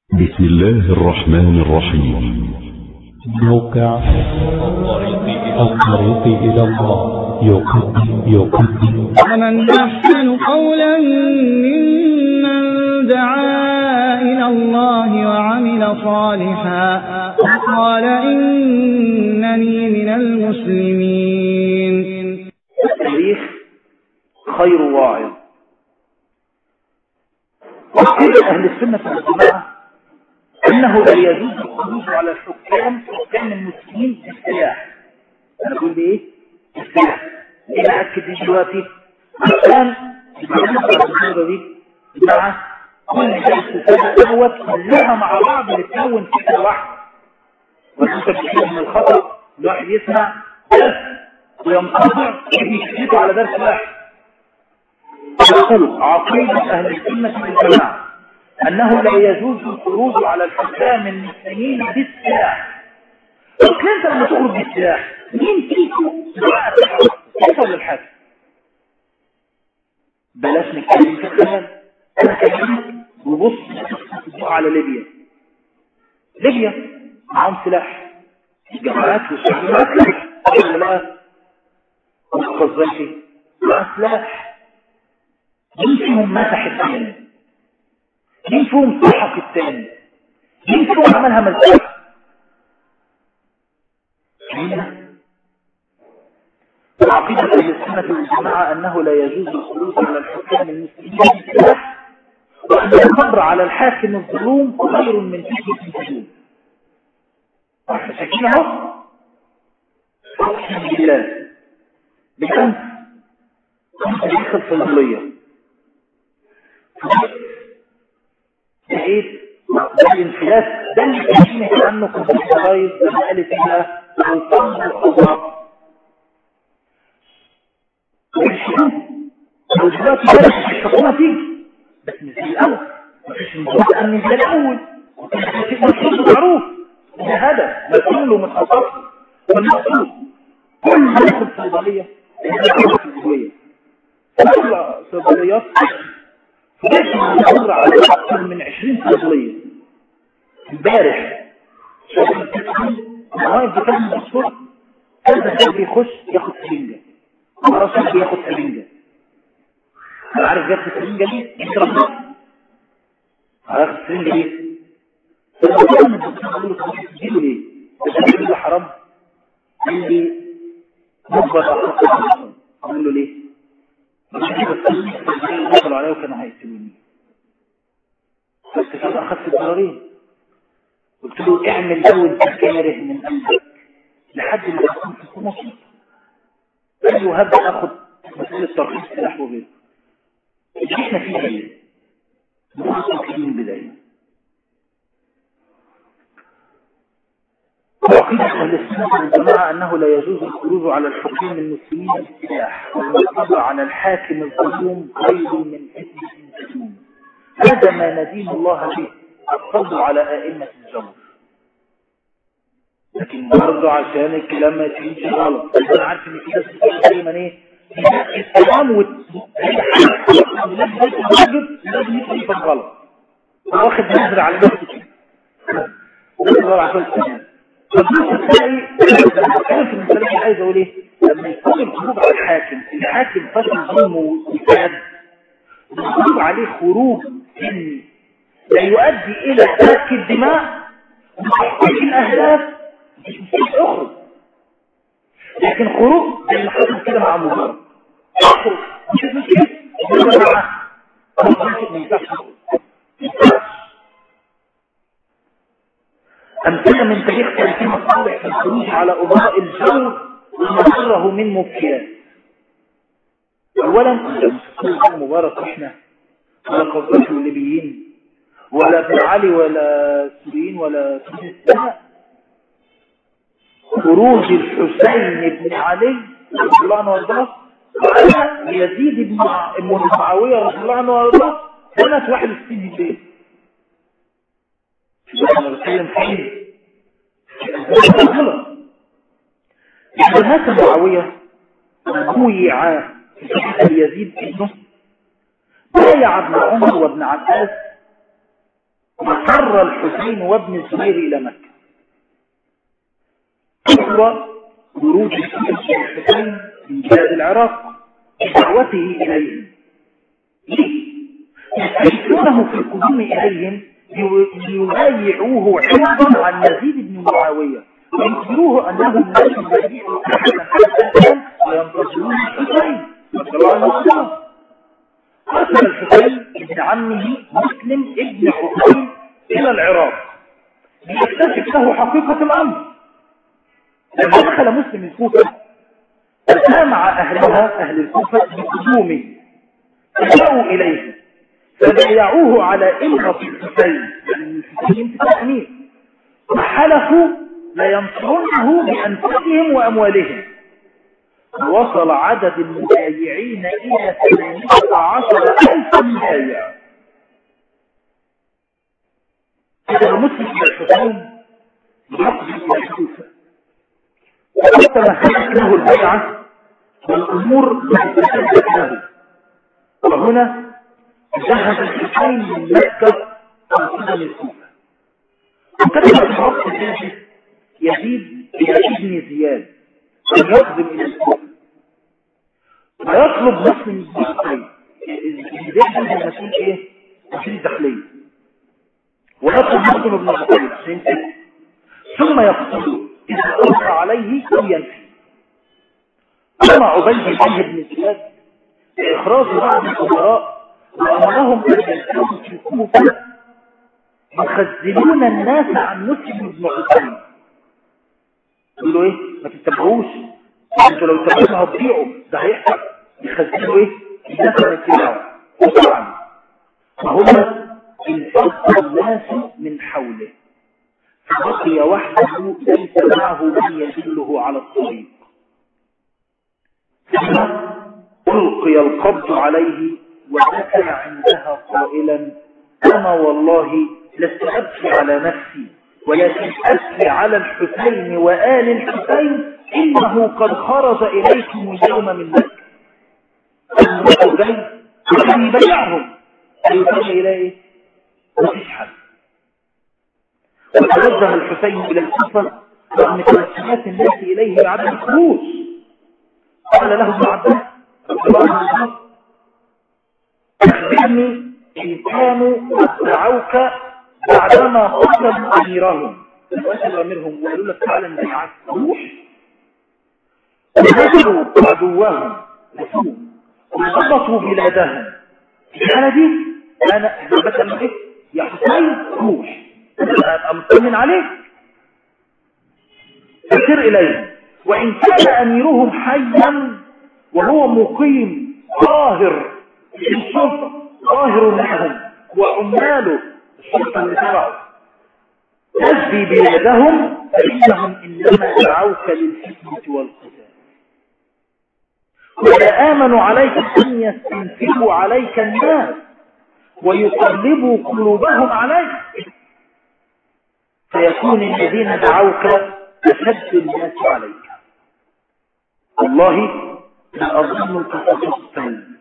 بسم الله الرحمن الرحيم موقع الطريق إلى الله يقدم يقدم ومن أحسن قولا ممن دعا إلى الله وعمل صالحا وقال إنني من المسلمين التاريخ خير واعظ وقيل أهل السنة والجماعة أنه لا يجوز الخروج على الحكام حكام المسلمين بالسلاح أنا أقول بإيه؟ بالسلاح ليه أأكد دي دلوقتي؟ عشان المعلومة دي مع كل جلسة دوت كلها مع بعض بتكون فكرة واحدة وانت بتشوف من الخطأ الواحد يسمع درس وينقطع يجي على درس واحد يقول عقيدة أهل السنة والجماعة أنه لا يجوز الخروج على الحكام المسلمين بالسلاح لكن أنت لما تخرج بالسلاح مين فيكم سواء كيف ولا الحاكم بلاش نتكلم في الخيال أنا كلمت وبص على ليبيا ليبيا معهم سلاح الجماعات والشعبيات ولا لا والقذافي مع سلاح مين فيهم مسح الثاني مين فيهم سحق الثاني مين فيهم عملها مزاج وعقيدة أهل السنة والجماعة أنه لا يجوز الخروج على الحكام المسلمين بالسلاح وأن الصبر على الحاكم الظلوم خير من فتنة الهجوم شايفين اهو اقسم بالله بالامس كنت داخل صيدليه لقيت زي انفلات ده اللي كان عنه كنت قريب لما قالت فيها الفرد الخضراء لو دلوقتي بدأت الحكومة تيجي بس مش زي الأول مفيش مجرد أمن زي الأول مفيش معروف ده هدف مسؤول ومتخصص والمقصود كل ما يدخل صيدلية صيدلية صيدليات فجأة مدور على أكثر من 20 صيدلية امبارح شايف التدخل نوايب بتاع الدكتور كذا حد بيخش ياخد سرنجة ورسول بياخد سرنجة انا عارف جاب السرنجة دي يضرب هياخد السرنجة دي تجيله ليه؟ تجيله حرام قال لي مجبر اقول له ليه؟ دخلوا عليا وكانوا هيقتلوني بس كده اخذت الضررين قلت له اعمل ده وانت كاره من قلبك لحد ما تكون في مصيبه قال لي وهبدا اخد مسؤوليه ترخيص سلاح وغيره اللي احنا فيه ايه؟ نخصص من البدايه وعقيدة أهل السنة والجماعة أنه لا يجوز الخروج على الحكام المسلمين بالسلاح والصبر على الحاكم الظلوم خير من فتنة الهجوم هذا ما ندين الله به الصبر على أئمة الجور لكن برضه عشان الكلام ما يتفهمش غلط أنا عارف إن في ناس بتقول دايما إيه الكلام لازم يفهم غلط واخد نظر على نفسه كده نظر على نفسه فالنص الثاني كان في المثال اللي عايز اقول ايه لما يكون الخروج على الحاكم الحاكم فشل ظلمه وفساد الخروج عليه خروج سني لا يؤدي الى سفك الدماء وتحقيق الاهداف مش مستحيل اخرج لكن خروج زي ما حصل كده مع مبارك اخرج مش مشكله معاه ما ينفعش أمثلة من تاريخ تلقيم الصالح في الخروج على أمراء الجو وما سره من مبكيات أولا مبارك إحنا ولا قضاء الليبيين ولا ابن علي ولا سوريين ولا سوريين خروج الحسين بن علي رضي الله عنه وارضاه على يزيد بن معاوية رضي الله عنه وارضاه سنة 61 هجرية احنا بنتكلم فيه إذا مات معاوية بويع في يزيد ابنه بايع ابن عمر وابن عباس وصر مر الحسين وابن الزبير إلى مكة كثر خروج الحسين من بلاد العراق بدعوته إليهم ليه؟ يستشفونه في القدوم إليهم ليبايعوه عوضا عن يزيد بن معاوية ويخبروه أنهم لا يبايعوا أحدا حتى وينتظرون الحسين صلى الله عليه وسلم أرسل الحسين ابن عمه مسلم ابن حسين إلى العراق ليكتشف له حقيقة الأمر لما دخل مسلم الكوفة فسامع أهلها أهل الكوفة بقدومه فجاءوا إليه فبايعوه على إمرة الحسين يعني الحسين في الأمير وحلفوا لينصرونه بأنفسهم وأموالهم وصل عدد المبايعين إلى ثمانية عشر ألف مبايع إذا مسلم الحسين يقضي إلى الكوفة وقد تمهدت له البيعة والأمور تتسلسل له وهنا ذهب الحسين من مكة قاصدا الكوفة وكتب في الوقت ذلك يزيد إلى ابن زياد أن يقدم إلى الكوفة ويطلب مسلم الدخلي زياد المسؤول إيه؟ مسؤول الداخلية ويطلب مسلم ابن الخطيب عشان ثم يقتله إذا أمر عليه أو ينفي أما عبيد الله بن زياد بإخراج بعض الأمراء وأمرهم أن يلتزموا في الكوفة يخزنون الناس عن مسلم بن حسين يقولوا ايه ما تتبعوش انتوا لو تبعوه هتضيعوا ده هيحصل يخزنوا ايه الناس ما يتبعوا طبعا فهم انفض الناس من حوله فبقي وحده ليس معه من يدله على الطريق ثم ألقي القبض عليه وبكى عندها قائلا أما والله لست أبكي على نفسي ولكن أبكي على الحسين وآل الحسين إنه قد خرج إليكم اليوم من مكة المسجد كان يبيعهم يصلي إلى إيه؟ مفيش حل وتوجه الحسين إلى الكوفة رغم توجهات الناس إليه بعد الخروج قال له ابن عباس رضي الله عنه أخبرني إن كانوا دعوك بعدما قتلوا أميرهم وقتلوا أميرهم وقالوا لك تعالى نبيعك روح وقتلوا عدوهم وضبطوا بلادهم الحالة دي أنا مثلا إيه يا حسين روح أبقى مطمن عليك فسر إليه وإن كان أميرهم حيا وهو مقيم ظاهر في السلطة ظاهر لهم وعماله السلطة اللي تبعه تسبي بلادهم فإنهم إنما دعوك للفتنة والقتال ولا آمنوا عليك أن يستنفروا عليك الناس ويقلبوا قلوبهم عليك فيكون الذين دعوك أشد الناس عليك والله لا أظن القصص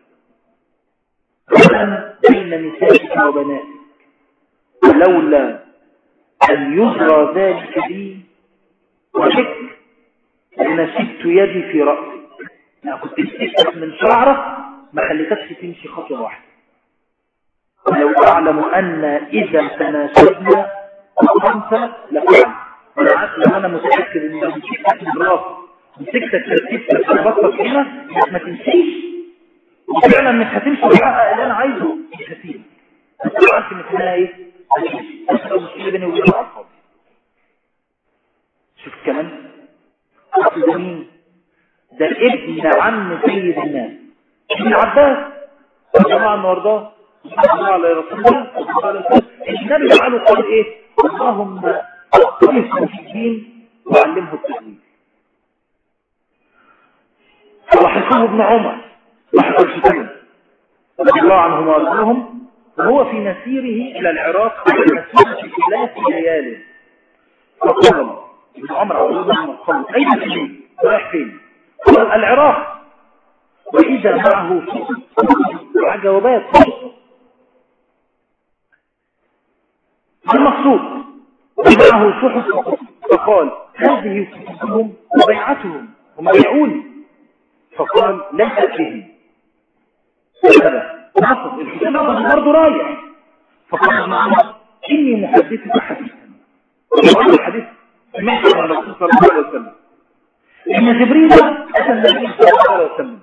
وأن بين نسائك وبناتك ولولا أن يجرى ذلك بي وشك لنسبت يدي في رأسك أنا كنت مسكتك من شعرك ما خليتكش تمشي خطوة واحدة ولو أعلم أن إذا تناسبنا وأنت لفعل أنا عارف لو أنا متأكد إن لو مسكتك من راسك مسكتك ترتيبتك في بطنك هنا إنك ما تمشيش وفعلا مش هتمشي وتحقق اللي أنا عايزه مش هسيب بس عارف إن في النهاية إيه؟ أسرع مشكلة بيني وبين الأطفال شوف الكلام أصل ده مين؟ ده ابن عم سيد الناس ابن عباس رضي الله عنه وارضاه صلى الله عليه رسول الله صلى الله عليه وسلم النبي عنه قال ايه اللهم اقفه في الدين وعلمه التأويل وحسوه ابن عمر وحسوه الحسين رضي الله عنهم وارضاهم وهو في مسيره الى العراق على مسيرة ثلاث ليال فقال ابن عمر رضي الله عنه قال اين تجي رايح فين قال العراق وإذا معه مع جوابات المقصود مبسوط ومعه صحف فقال هذه كتبهم وبيعتهم هم بيعوني فقال لن أكلهم هذا نصر الحسين نصر برضه رايح فقال ابن عمر إني محدثك حديثا وقال الحديث سمعت من الرسول صلى الله عليه وسلم إن جبريل أتى النبي صلى الله عليه وسلم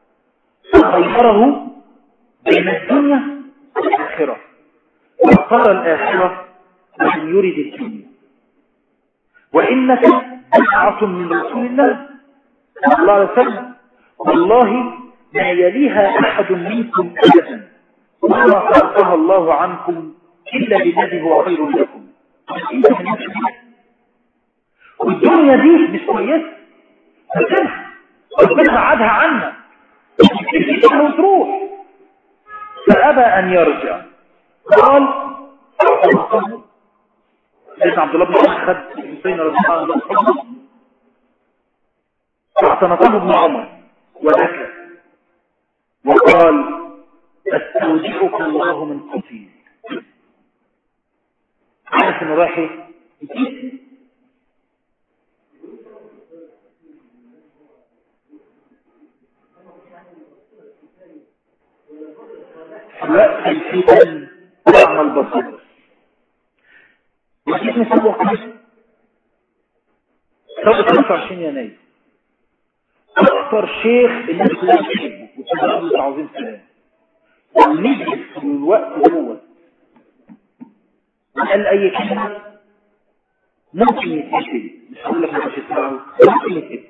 فخيره بين الدنيا والآخرة واختار الآخرة من يريد الدنيا وإنك بدعة من رسول الله صلى الله عليه وسلم والله ما يليها أحد منكم أبدا وما خلقها الله عنكم إلا بالذي هو خير لكم انت من نفسك والدنيا دي مش كويسه فكرها ربنا عادها عنا وتروح فأبى أن يرجع قال سيدنا عبد الله بن عمر خد حسين رضي الله عنه فاعتنقه ابن عمر وذكى وقال استودعك الله من قتيل عارف انه رايح ايه وقت الفتن تعمل بصير وكيف نسبه قيس ثابت 25 يناير اكثر شيخ الناس كلها بتحبه وتبقى له تعظيم سلام ونجد في الوقت دوت قال اي كلمه ممكن يتقتل مش هقول لك مش هتسمعه ممكن يتقتل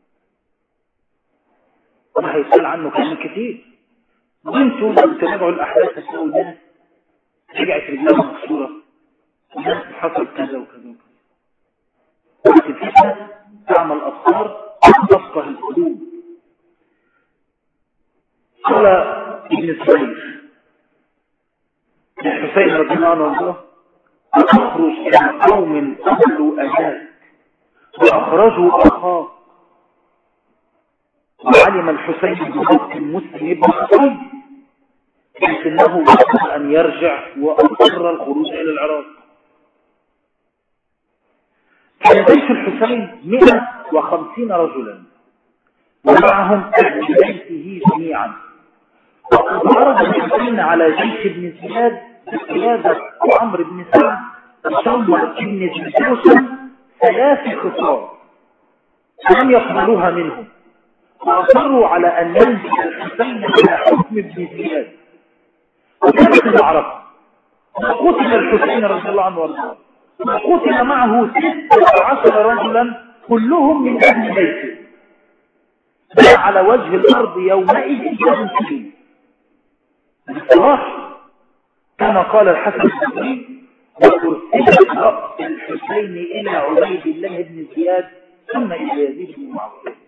وما هيسال عنه كلام كتير وانتوا لو تراجعوا الاحداث هتلاقوا الناس رجعت رجلها مكسوره الناس حصل كذا وكذا وكذا وقت الفتنه تعمل افكار تفقه القلوب قال ابن سعيد الحسين رضي الله عنه وارضاه تخرج الى قوم قبلوا اجاك واخرجوا اخاك وعلم الحسين بضبط المسلم ابن حسين لكنه يجب أن يرجع وأقر الخروج إلى العراق كان جيش الحسين 150 رجلا ومعهم أهل بيته جميعا وقد عرض الحسين على جيش ابن زياد بقيادة عمرو بن سعد وسمر بن جلجوسا ثلاث خصال فلم يقبلوها منهم وأصروا على أن ينزل الحسين على حكم ابن زياد وكانت المعركة وقتل الحسين رضي الله عنه وارضاه وقتل معه ستة عشر رجلا كلهم من أهل بيته ما على وجه الأرض يومئذ يمكن بصراحة كما قال الحسن البصري وأرسل رأس الحسين إلى عبيد الله بن زياد ثم إلى يزيد بن معاوية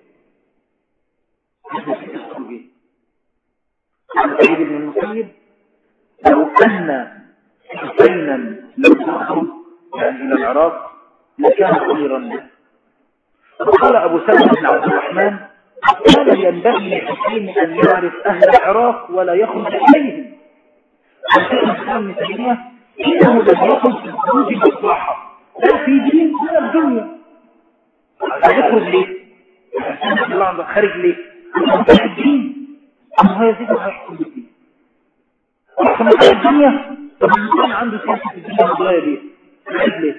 عن سعيد بن المسيب لو أن حسينا لم يخرج يعني إلى العراق لكان خيرا له وقال أبو سلمة بن عبد الرحمن كان ينبغي لحسين أن يعرف أهل العراق ولا يخرج إليهم وشيخ الإسلام ابن تيمية إنه لم يكن في الخروج مصلحة لا في دين ولا في دنيا هيخرج ليه؟ حسين الله عنده خارج ليه؟ عشان الدين أما هو يزيد وهيحكم بالدين عشان الدنيا طب الإنسان عنده سياسة الدنيا مضايا بيه خارج ليه؟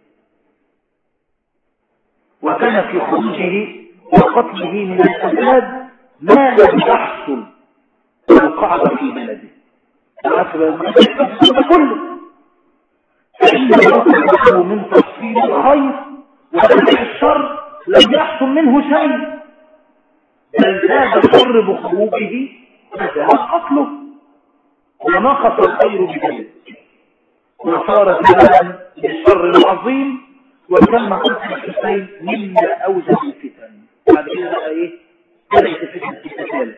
وكان في خروجه وقتله من الفساد ما لم يحصل لو قعد في بلده كله فإن يطلبه من تفصيل الخير وتنفيذ الشر لم يحصل منه شيء بل زاد الشر بخروجه وزاد قتله ونقص الخير بذلك وصار سببا للشر العظيم وتم قتل الحسين مما اوجد الفتن بعد كده بقى ايه بدات الفتن تتسال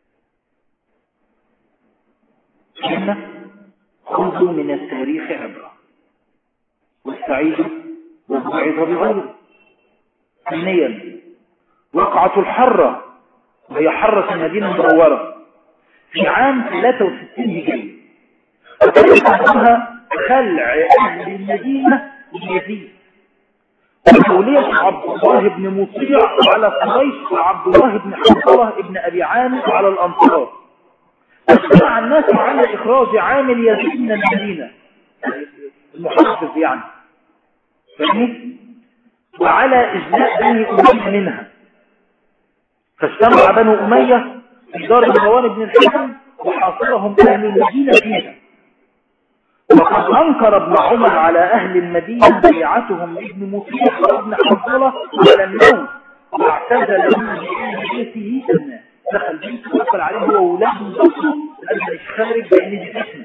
ثم خذوا من التاريخ عبره والسعيد والوعظ بغيره ثانيا وقعة الحرة وهي حرة المدينة المنورة في عام 63 هجري وكانت عندها خلع أهل المدينة ليزيد وتولية عبد الله بن مطيع على قريش وعبد الله بن حنظلة بن أبي عامر على الأنصار واجتمع الناس على إخراج عامل يزيد من المدينة المحافظ يعني فاهمني؟ وعلى إجلاء بني أمية منها فاجتمع بنو أمية في دار مروان بن الحكم وحاصرهم أهل المدينة فيها وقد أنكر ابن عمر على أهل المدينة بيعتهم لابن مطيع وابن حنظلة على الموت واعتزل من بيته الناس دخل بيته وقفل عليه هو وولاده وزوجته لأنه مش خارج بأن دي فتنة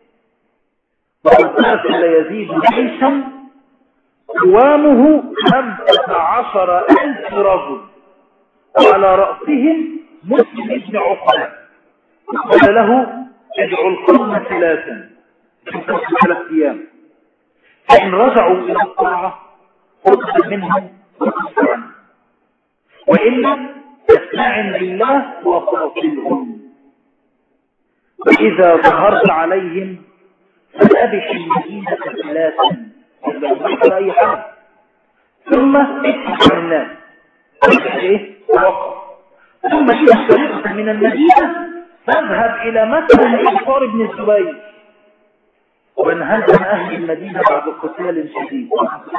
وقد أرسل يزيد جيشا قوامه خمسة عشر ألف رجل وعلى رأسهم مسلم بن عقبة قال له ادعوا القوم ثلاثا في ثلاث أيام فإن رجعوا إلى الطاعة اقبل منهم وكفر عنهم وإلا تستعن بالله وقاتلهم وإذا ظهرت عليهم فأبش المدينة ثلاثا إذا أي حاجة ثم اتبع عن الناس ايه وقف ثم إذا فرقت من المدينة فاذهب إلى مكة لإنصار بن الزبير وانهزم أهل المدينة بعد قتال شديد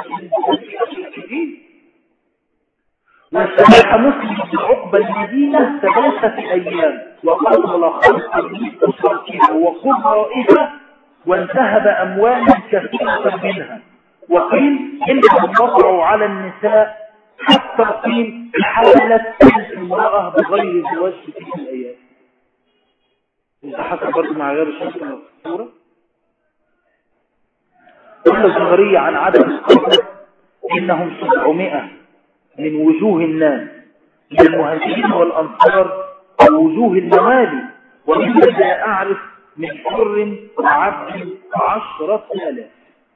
واستباح مسلم بن عقبة المدينة ثلاثة أيام وقتل خمسة من أسرتها وقرائها وانتهب أموالا كثيرة منها وقيل إنهم وقعوا على النساء حتى قيل حملت المرأة بغير زواج في تلك الأيام إذا حصل برضه مع غير الشمس الصورة قل الزهرية عن عدد القتل إنهم سبعمائة من وجوه الناس من المهاجرين والأنصار ووجوه الموالي ومن لا أعرف من حر وعبد عشرة آلاف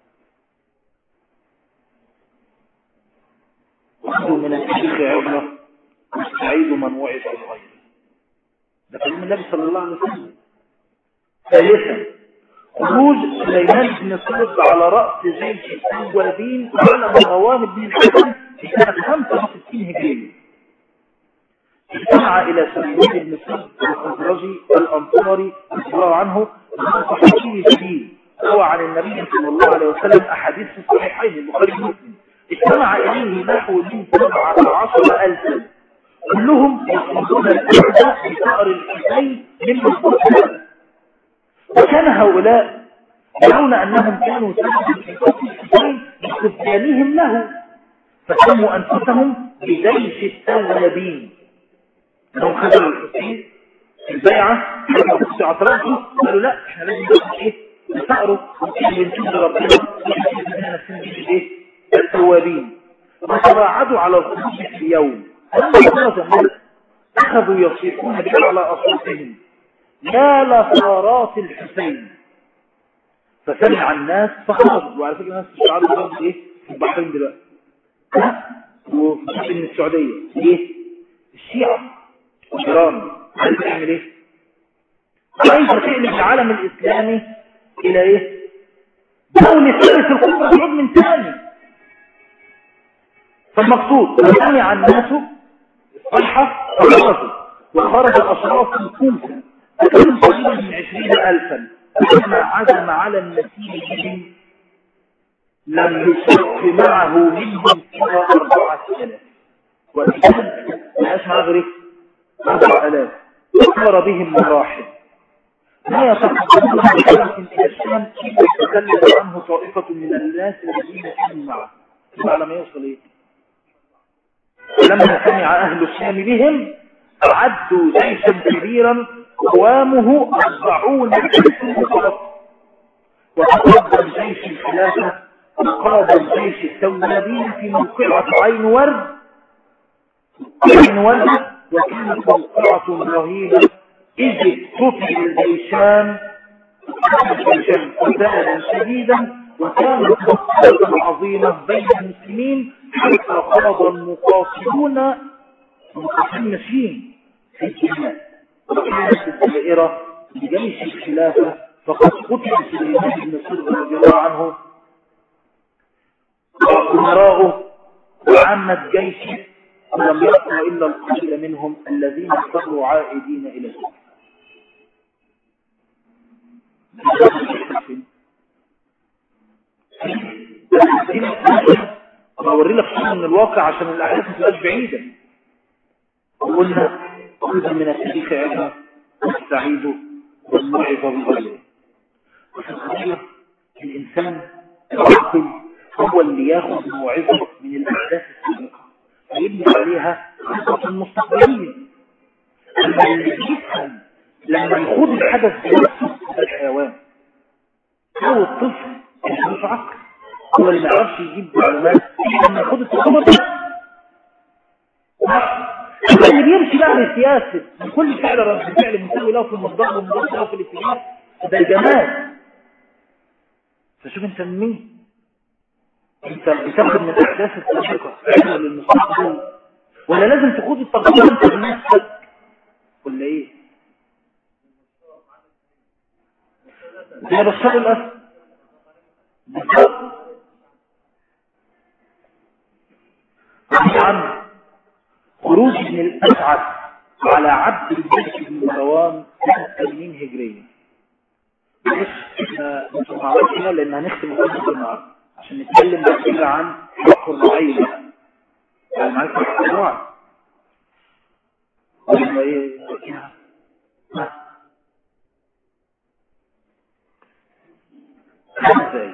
خذوا من الشيخ عبرة واستعيدوا من وعد الغير ده كلام النبي صلى الله عليه وسلم ثالثا خروج سليمان بن سلط على رأس جيش التوابين على مروان بن الحكم في سنة 65 هجرية اجتمع إلى سليمان بن سلط الخزرجي الأنصاري رضي الله عنه صحابي جديد روى عن النبي صلى الله عليه وسلم أحاديث في الصحيحين البخاري ومسلم اجتمع إليه نحو من سبعة عشر ألفا كلهم يصمدون الأعداء بثأر الحسين من مصدر وكان هؤلاء يرون أنهم كانوا سببا في قتل الحسين بخذلانهم له فسموا أنفسهم بجيش التوابين انهم خذلوا الحسين في البيعة لما كنت اعتراضه قالوا لا احنا لازم ناخد ايه نسأره ونحن بنشوف ربنا ونحن نفسنا بيه ايه التوابين وتباعدوا على الخروج في يوم أخذوا يصيحون بأعلى أصواتهم يا لثارات الحسين فسمع الناس فخرجوا وعلى فكرة الناس استشعروا برضه ايه في البحرين دلوقتي وفي من السعودية ايه الشيعة إيران عايز تعمل ايه عايز تقلب العالم الإسلامي إلى ايه دولة ثالث الكفر تعود من ثاني فالمقصود سمع الناس الصيحة فخرجوا وخرج الأشراف الكوفة فكانوا قريبا من عشرين ألفا فلما عزم على النسيج بهم لم يشق معه منهم سوى أربعة آلاف والإسلام لا أسمع غير أربعة آلاف وصار بهم مراحل ما يتقدمون بحركة إلى الشام إلا تكلم عنه طائفة من الناس الذين كانوا معه على ما يوصل إيه لما سمع أهل الشام بهم أعدوا جيشا كبيرا قوامه أربعون ألف وتقدم جيش الخلافة وقابل جيش التوابين في موقعة عين ورد عين ورد وكانت موقعة رهيبة إذ قتل الجيشان الجيشان قتالا شديدا وكانت مقصودة عظيمة بين المسلمين حتى خاض المقاتلون مقاتلين ماشيين في الجماع وكانت الدائرة لجيش الخلافة فقد قتل سليمان بن صدق رضي الله عنه وأمراؤه وعامة جيشه ولم يبقى إلا القليل منهم الذين صاروا عائدين إلى السجن بوري لك صورة من الواقع عشان الأحداث ما تبقاش بعيدة وقلنا خذ من التاريخ عبرة والسعيد والموعظة بالغير وفي الحقيقة الإنسان العاقل هو اللي ياخذ موعظة من الأحداث السابقة ويبني عليها خطط مستقبلية أما اللي يفهم لما يخوض الحدث بنفسه الحيوان هو الطفل اللي مش عقل هو اللي ما يعرفش يجيب معلومات لما يخوض التجربة اللي بيمشي بقى بالسياسة كل فعل رد فعل مساوي له في المصدر والمضاد له في الاتجاه ده الجمال فشوف انت من مين انت بتاخد من الاحداث السابقه فعلا للمستقبل ولا لازم تخوض التجربه انت بنفسك ولا ايه زي بشار الاسد بالظبط عن خروج من الاسعد على عبد الملك بن مروان سنه 80 هجريه معلش احنا مش معرفش هنا لان هنختم الحديث النهارده عشان نتكلم بعد كده عن حق الرعية يعني معاك حق الرعي ولا ايه ازاي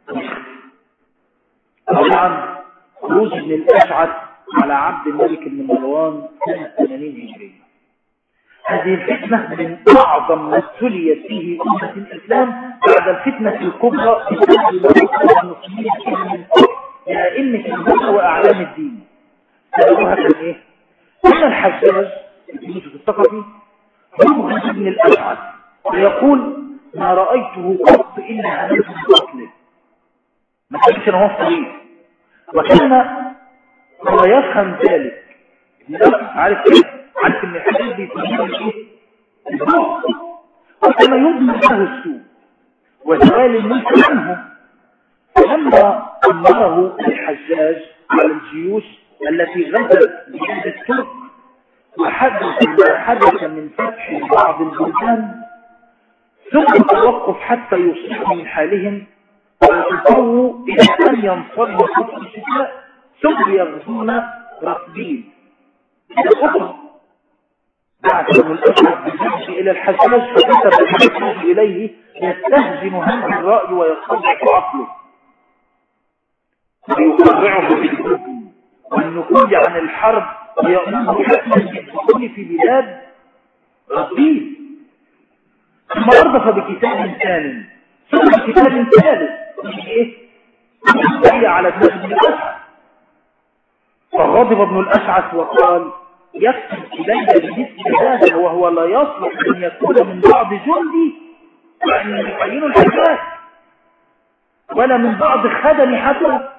طبعا خروج من الاشعث على عبد الملك بن مروان سنة 80 هجرية هذه الفتنة من أعظم ما ابتليت فيه أمة الإسلام بعد الفتنة الكبرى بسبب المسلمين فيها من إلى إن الهدى وأعلام الدين سببها كان إيه؟ أن الحجاج يوسف الثقفي يبغض ابن الأسعد ويقول ما رأيته قط إلا همته بقتله ما كانش أنا هو الطريق وكان هو يفهم ذلك ابن الأسعد عارف كده عارف ان الحديث بيسميه ايه البعض وكما يضمن له السوء وزوال الملك عنه فلما امره الحجاج على الجيوش التي غزت بلاد الترك وحدث ما حدث من فتح بعض البلدان ثم التوقف حتى يصيحوا من حالهم ويتطووا الى ان ينصروا فتح الشتاء ثم يغزون رصدين الى بعد من الأشهر بالجيش إلى الحجاج فكتب الحجاج إليه يستهزم هذا الرأي ويصدق عقله ويقرعه بالجبن والنفوذ عن الحرب ويأمره حتما بالدخول في بلاد رصيد ثم أردف بكتاب ثاني ثم بكتاب ثالث ايه؟ جاي على ابن الأشعث فغضب ابن الأشعث وقال يكتب إلي بمثل هذا وهو لا يصلح أن يكون من بعض جندي وأن يعين الحجاج ولا من بعض خدم حتى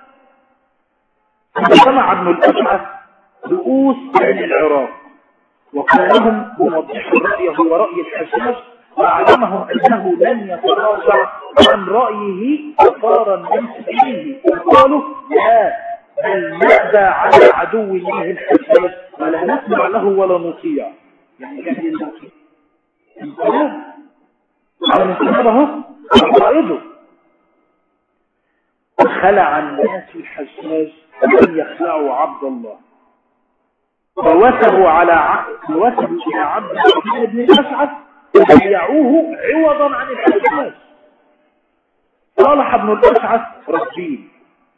سمع ابن الأشعث رؤوس أهل العراق وقال لهم يوضح رأيه ورأي الحجاج وأعلمهم أنه لن يتراجع عن رأيه وصار الناس إليه وقالوا لا بل نأبى على عدو الله الحجاج ولا نسمع له ولا نطيع يعني كان يلقي انقلاب على الانقلاب اهو قائده وخلع الناس الحجاج أن يخلعوا عبد الله ووثبوا على عبد ووثبوا إلى عبد الرحمن بن الأسعد وبيعوه عوضا عن الحجاج صالح بن الأسعد رجيم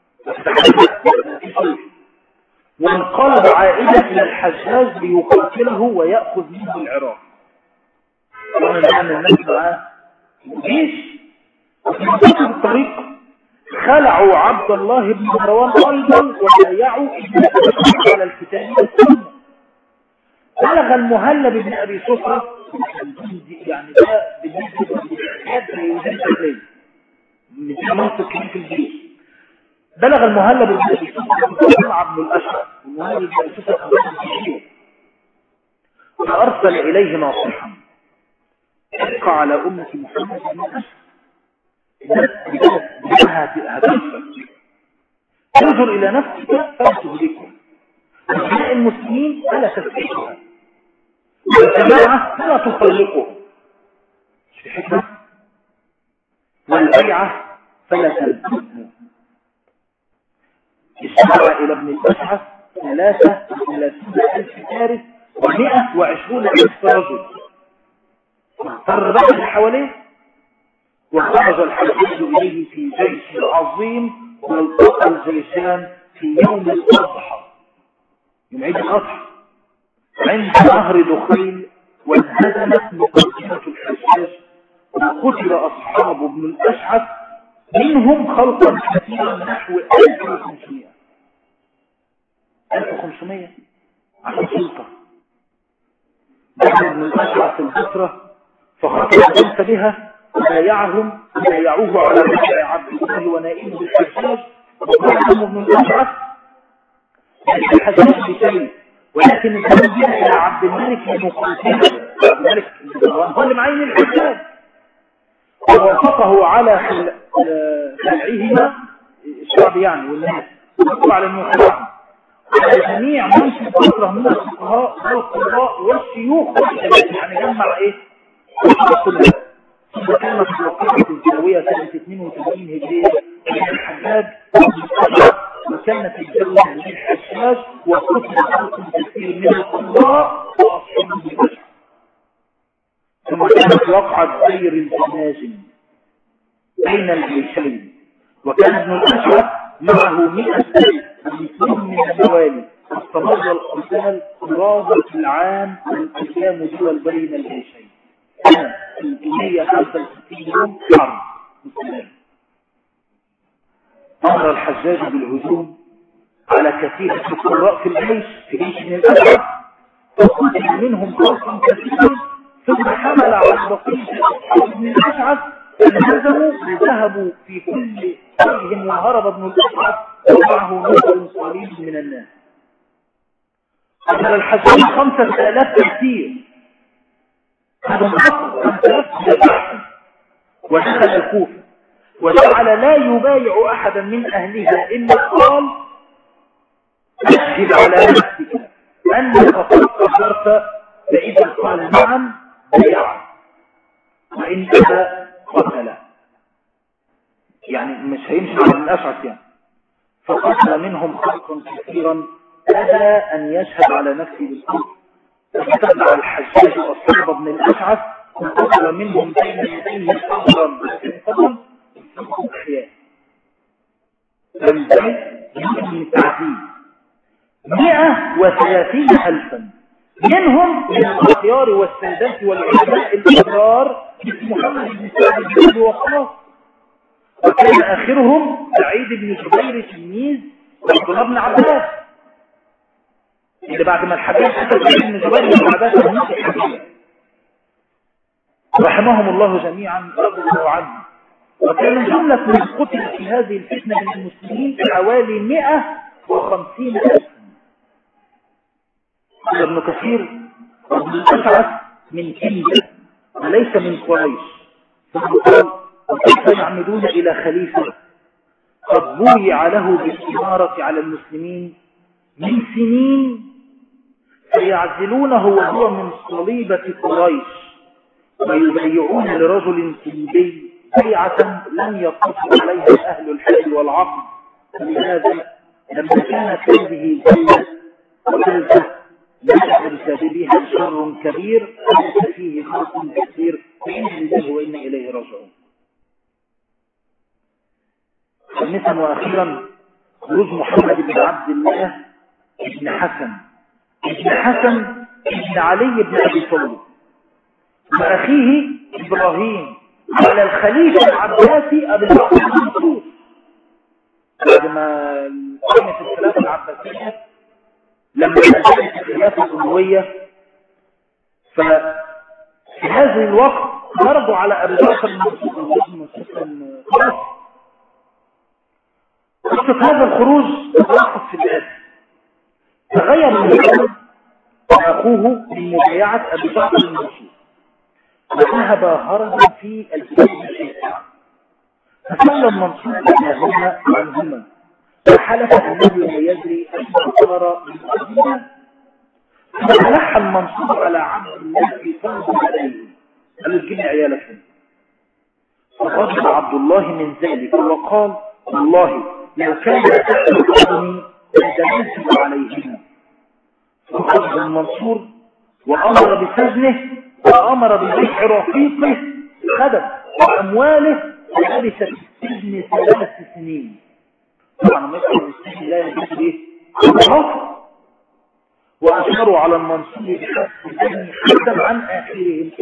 وانقلب عائلة إلى الحجاج ليقاتله ويأخذ منه العراق ومن أن الناس معاه جيش وفي الطريق خلعوا عبد الله بن مروان أيضا وبايعوا على الكتاب والسنة بلغ المهلب بن أبي صفرة يعني ده بالنسبة للحياة يوزن تقليل من منطق في الجيش بلغ المهلب بن ابي سفيان بن الاشهر المهلب بن ابي سفيان فارسل اليه ناصحا ابقى على أمة محمد بن أسد هتنفع انظر إلى نفسك فلا تهلكها وجماع المسلمين فلا تفتحها والجماعة فلا تخلقها مش في حكمة والبيعة فلا تلبسها اشترى إلى ابن الأشعث ثلاثة وثلاثين ألف فارس ومئة وعشرون ألف رجل فاختار بقى اللي حواليه وخرج الحجاج إليه في جيش عظيم والتقى الجيشان في يوم الأضحى يوم عيد الأضحى عند نهر دخيل وانهزمت مقدمة الحجاج وقتل أصحاب ابن الأشعث منهم خلقا كثيرا نحو 1500 1500 على سلطة دخل ابن الأشعث البصرة فخطب الجنس بها وبايعهم وبايعوه على بيع عبد الله ونائمه بالحجاج وقال لهم ابن الأشعث ليس الحجاج بشيء ولكن الزمن جاء إلى عبد الملك لمقاتله عبد الملك هو اللي معين الحجاج ووافقه على خلعهما الشعب يعني والناس وافقوا على المخلعهم على جميع من في الفترة من الفقهاء والقضاء والشيوخ والشباب يعني جمع ايه؟ كلها ثم كانت الوقيعة الجوية سنة 82 هجرية من الحجاج وكانت الجولة من الحجاج وقتل خلق كثير من القضاء وأصحاب البشر ثم كانت وقعة سير الجنازل بين الجيشين وكان ابن الأشعث معه مئة سيف ومثلهم من الموالي واستمر القتال قرابة العام والأيام دول بين الجيشين كان 365 يوم حرب مسلمين أمر الحجاج بالهجوم على كثير القراء في الجيش في جيش من الأشعث فقتل منهم خلقا كثيرا ثم حمل على بقية أصحاب من الأشعث انهزموا وذهبوا في كل وجه وهرب ابن الأشعث ومعه نفر صليب من الناس قتل الحجاج خمسة آلاف كثير هذا الحق خمسة آلاف ودخل الكوفة وجعل لا يبايع أحدا من أهلها إلا قال أشهد على نفسك أنك قد قدرت فإذا قال نعم بيع وإن أبى قتل يعني مش هيمشي على الأشعث يعني فقتل منهم خلقا كثيرا أبى أن يشهد على نفسه بالكفر فتبع الحجاج أصحاب ابن الأشعث وقتل منهم بين يديه صبرا صبرا أحياء فمثال يمكن التعذيب مئة وثلاثين ألفا منهم من الأخيار والسادات والعلماء الأبرار مثل محمد بن سعد بن وقاص وكان آخرهم سعيد بن جبير تلميذ عبد الله بن عباس اللي بعد ما الحديث سعيد بن جبير بن عباس رحمهم الله جميعا رضي الله عنهم وكان جملة من قتل في هذه الفتنة من المسلمين حوالي 150 ألف قال ابن كثير ابن الأشعث من كندة وليس من قريش ثم قال وكيف يعمدون إلى خليفة قد بويع له بالإمارة على المسلمين من سنين فيعزلونه وهو من صليبة قريش ويبيعون لرجل كندي بيعة لم يقص عليها أهل الحل والعقل لهذا لما كانت هذه الجنة وتلك يحصل بسببها شر كبير ليس فيه خلق كثير فإن لله وإنا إليه راجعون خامسا وأخيرا خروج محمد بن عبد الله ابن حسن ابن حسن ابن علي بن أبي طالب وأخيه إبراهيم على الخليفة العباسي أبي بكر المنصور بعد ما قامت الخلافة العباسية لما كانت الخلافة الأموية ففي هذا الوقت خرجوا على أبي بكر المنصور خلاص قصة هذا الخروج تتلخص في الآن تغير الإسلام وأخوه من مبايعة أبي بكر المنصور وذهب هربا في الكتاب الشيطان فسأل المنصور إلهما عنهما فحلف أنه لا يدري أن صار من أرضنا فألح المنصور على عبد الله في فرض عليه قال له تجيب عيالك فغضب عبد الله من ذلك وقال والله لو كان تحت قدمي لدللت عليهما فغضب المنصور وأمر بسجنه وأمر ببيع رفيقه خدم وأمواله ولبس في السجن ثلاث سنين طبعا ما يدخل السجن لا يجوز ايه الرفض وأشاروا على المنصور بحبس السجن حتى عن آخرهم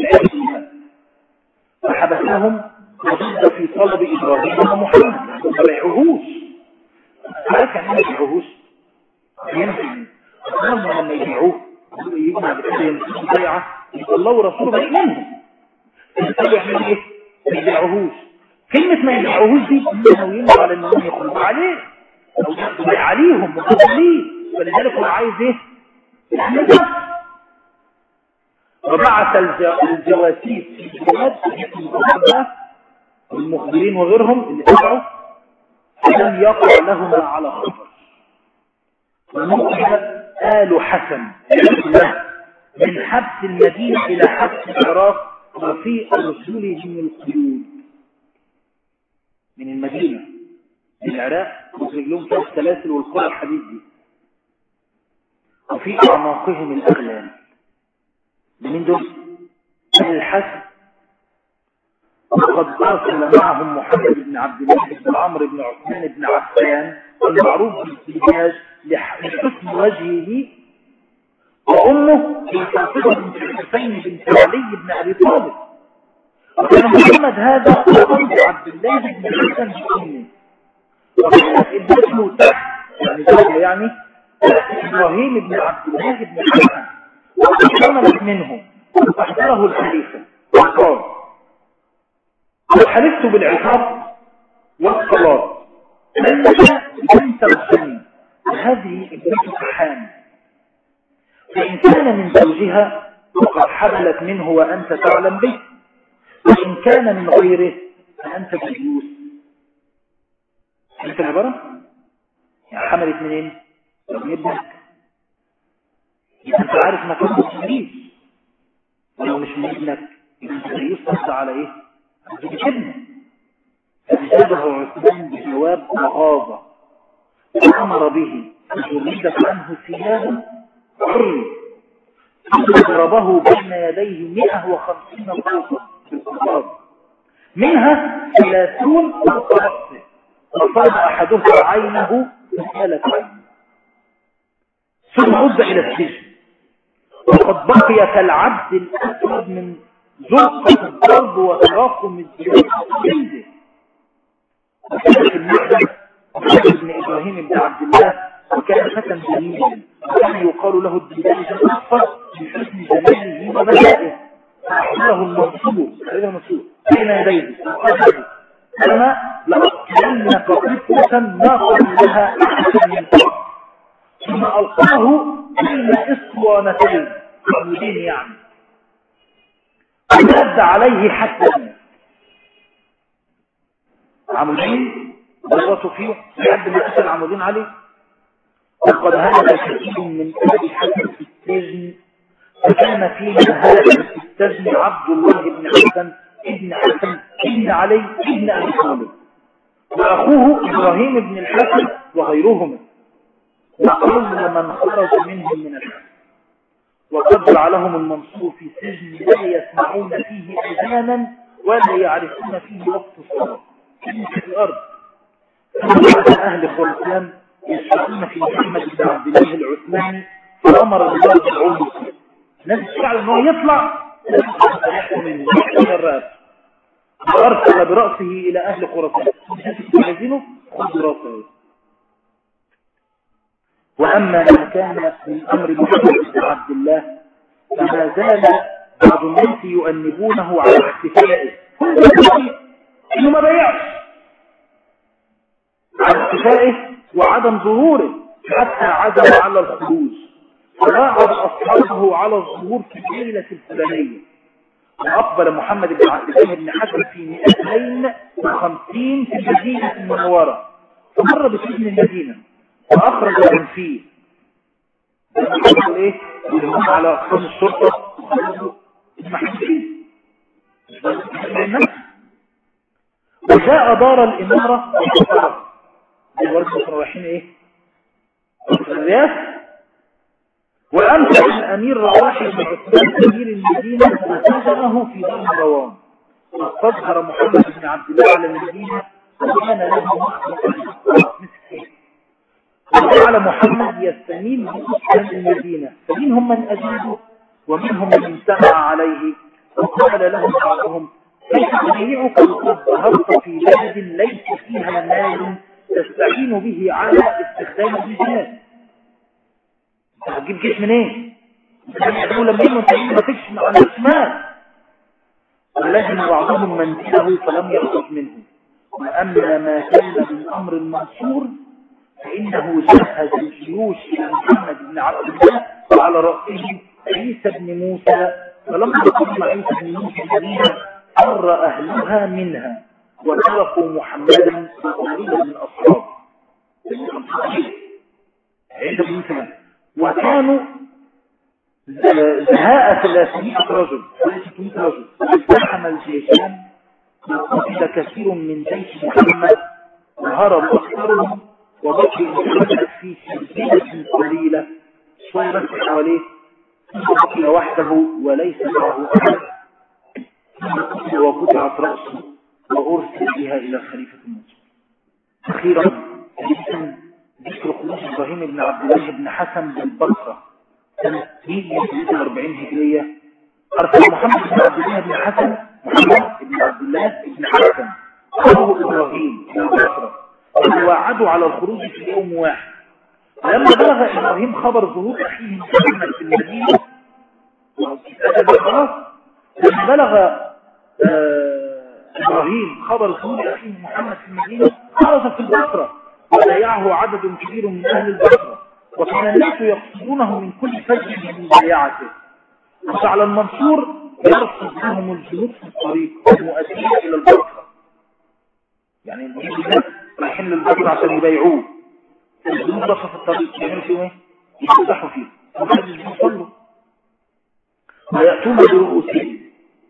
فحبسهم وضد في طلب إبراهيم ومحمد ما بيعوهوش عارف يعني ايه بيعوهوش ينفع أصلا لما يبيعوه يجوا بعد كده يمسكوا بيعة يطلعوا رسوله بيع منهم يبتدوا يعملوا ايه؟ ما يبيعوهوش كلمة ما يبيعوهوش دي ناويين على انهم يخرجوا عليه او يخرجوا عليهم مقابلين فلذلك هو عايز ايه؟ يعمل نفسه وبعث الجواسيس في البلاد المخبرين وغيرهم اللي تبعوا لم يقع لهما على خطر ومخبر آل حسن من حبس المدينة إلى حبس العراق وفي رسوله من القيود من المدينة من العراق مخرج لهم فيها السلاسل والقرى الحديد دي وفي أعماقهم الأغلال من دول من الحسن وقد أرسل معهم محمد بن عبد الله بن عمرو بن عثمان بن عفان المعروف بالزجاج لحسن وجهه وأمه فاطمة بنت الحسين بنت علي بن أبي طالب وكان محمد هذا أم عبد الله بن الحسن بأمه وكانت ابنته تحت يعني زوجة يعني إبراهيم بن عبد الله بن الحسن وحملت منه فاحضره الخليفة وقال وحلفت بالعقاب والصلاة أنك لن تغسلني وهذه ابنتك حامل فإن كان من زوجها وقد حملت منه وأنت تعلم به وإن كان من غيره فأنت جيوس فهمت العبارة؟ يعني حملت منين؟ من ابنك انت عارف مكان الجيوس ولو مش من ابنك انت جيوس تحت على ايه؟ زوجة ابنه فأجابه عثمان بجواب مغاضة وأمر به فجردت عنه ثيابه حر ضربه بين يديه 150 طوفة في الأرض منها ثلاثون فوق رأسه وصاب أحدها عينه فسالت عينه ثم عد إلى السجن وقد بقي كالعبد الأسود من زرقة الضرب وتراكم الجلد وكان في المحدث محمد بن إبراهيم بن عبد الله وكان فتى جميلا وكان يقال له الدجاج الأصفر بحسن جماله وبدائه فأحضره المنصور خليله منصور بين يديه وقال أنا لأقتلنك قتلة ما قبل لها أحد من قبل ثم ألقاه بين إسوانتين عمودين يعني ومد عليه حتى عمودين ضغطوا فيه لحد ما كسر العمودين عليه وقد هلك كثير من أهل الحسن في السجن فكان في من هلك في السجن عبد الله بن حسن ابن حسن ابن علي ابن أبي طالب وأخوه إبراهيم بن الحسن وغيرهما وكل من خرج منهم من الحسن وقد جعلهم المنصور في سجن لا يسمعون فيه أذانا ولا يعرفون فيه وقت الصلاة في الأرض ثم أهل خرسان يشفعون في محمد بن عبد الله العثماني فأمر بضرب العنق الناس تشعر أنه يطلع يحكم من الرأس وأرسل برأسه إلى أهل خرسان عايزينه خذ رأسه وأما ما كان من أمر محمد بن عبد الله فما زال بعض الناس يؤنبونه على احتفائه إنه ما بيعش على احتفائه وعدم ظهوره حتى عزم على الخروج فواعد أصحابه على الظهور في الليلة الفلانية وأقبل محمد بن عبد الله بن حسن في 250 في المدينة المنورة فمر بسجن المدينة وأخرج من فيه ايه اللي هم على أقسام الشرطة المحبين وجاء دار الإمارة برضه كانوا رايحين ايه الرياس وأمسك الأمير رواحي بن عثمان أمير المدينة وسجنه في دار مروان واستظهر محمد بن عبد الله على المدينة وكان له مسكين وجعل محمد يستميل بأسكن المدينة فمنهم من أجيبه ومنهم من امتنع عليه وقال له بعضهم كيف أبيعك وقد ظهرت في بلد ليس فيها مال تستعين به على استخدام الجهاد هتجيب جيش منين؟ دولة منين وانت ما تكشف عن الاسماء ولكن بعضهم منزله فلم يخرج منه وأما ما كان من أمر المنصور فإنه جهز الجيوش إلى محمد بن عبد الله وعلى رأسه عيسى بن موسى فلما قدم عيسى بن موسى المدينة فر أهلها منها وتركوا محمدا وقليلا من أصحابه عيسى بن موسى وكانوا زهاء ثلاثمائة رجل ثلاثمائة رجل ازدحم الجيشان وقتل كثير من جيش محمد وهرب أكثرهم وبقي محمد في سلسلة قليلة صورت حواليه بقي وحده وليس معه أحد ثم قتل وقطعت رأسه وأرسل بها إلى الخليفة المنصور أخيرا ذكر خروج إبراهيم بن عبد الله بن حسن بالبصرة سنة 146 هجرية أرسل محمد بن عبد الله بن حسن محمد بن عبد الله بن حسن أخوه إبراهيم بن البصرة وتواعدوا على الخروج في يوم واحد لما بلغ إبراهيم خبر ظهور أخيه محمد في المدينة خلاص لما بلغ إبراهيم خبر ظهور أخيه محمد في المدينة خرج في البصرة وبايعه عدد كبير من أهل البصرة وكان الناس يقصدونه من كل فجر من بيعته وفعل المنصور يرصد لهم الجنود في الطريق المؤدية إلى البصرة يعني الناس رايحين للبصرة عشان يبايعوه الجنود بصرة في الطريق يعملوا فيه ايه؟ يفتحوا فيه ومحدش بيصلوا ويأتون برؤوسهم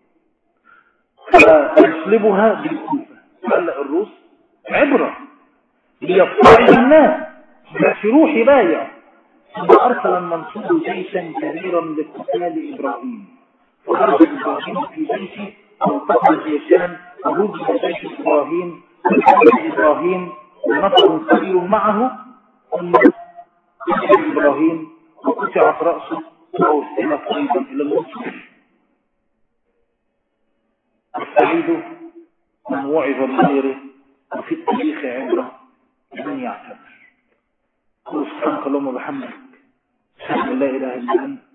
فيصلبها بالكوفة قال الروس عبرة ليطلع الناس يروح يبايع ثم أرسل المنصور جيشا كبيرا لقتال إبراهيم فخرج إبراهيم في جيشه والتقى الجيشان وهزم جيش إبراهيم وكان إبراهيم ونصر كبير معه ثم قتل إبراهيم وقطعت رأسه وأرسلت أيضا إلى المنصور السعيد من وعظ بغيره وفي التاريخ عبره من يعتبر قل سبحانك اللهم وبحمدك اشهد ان لا اله الا انت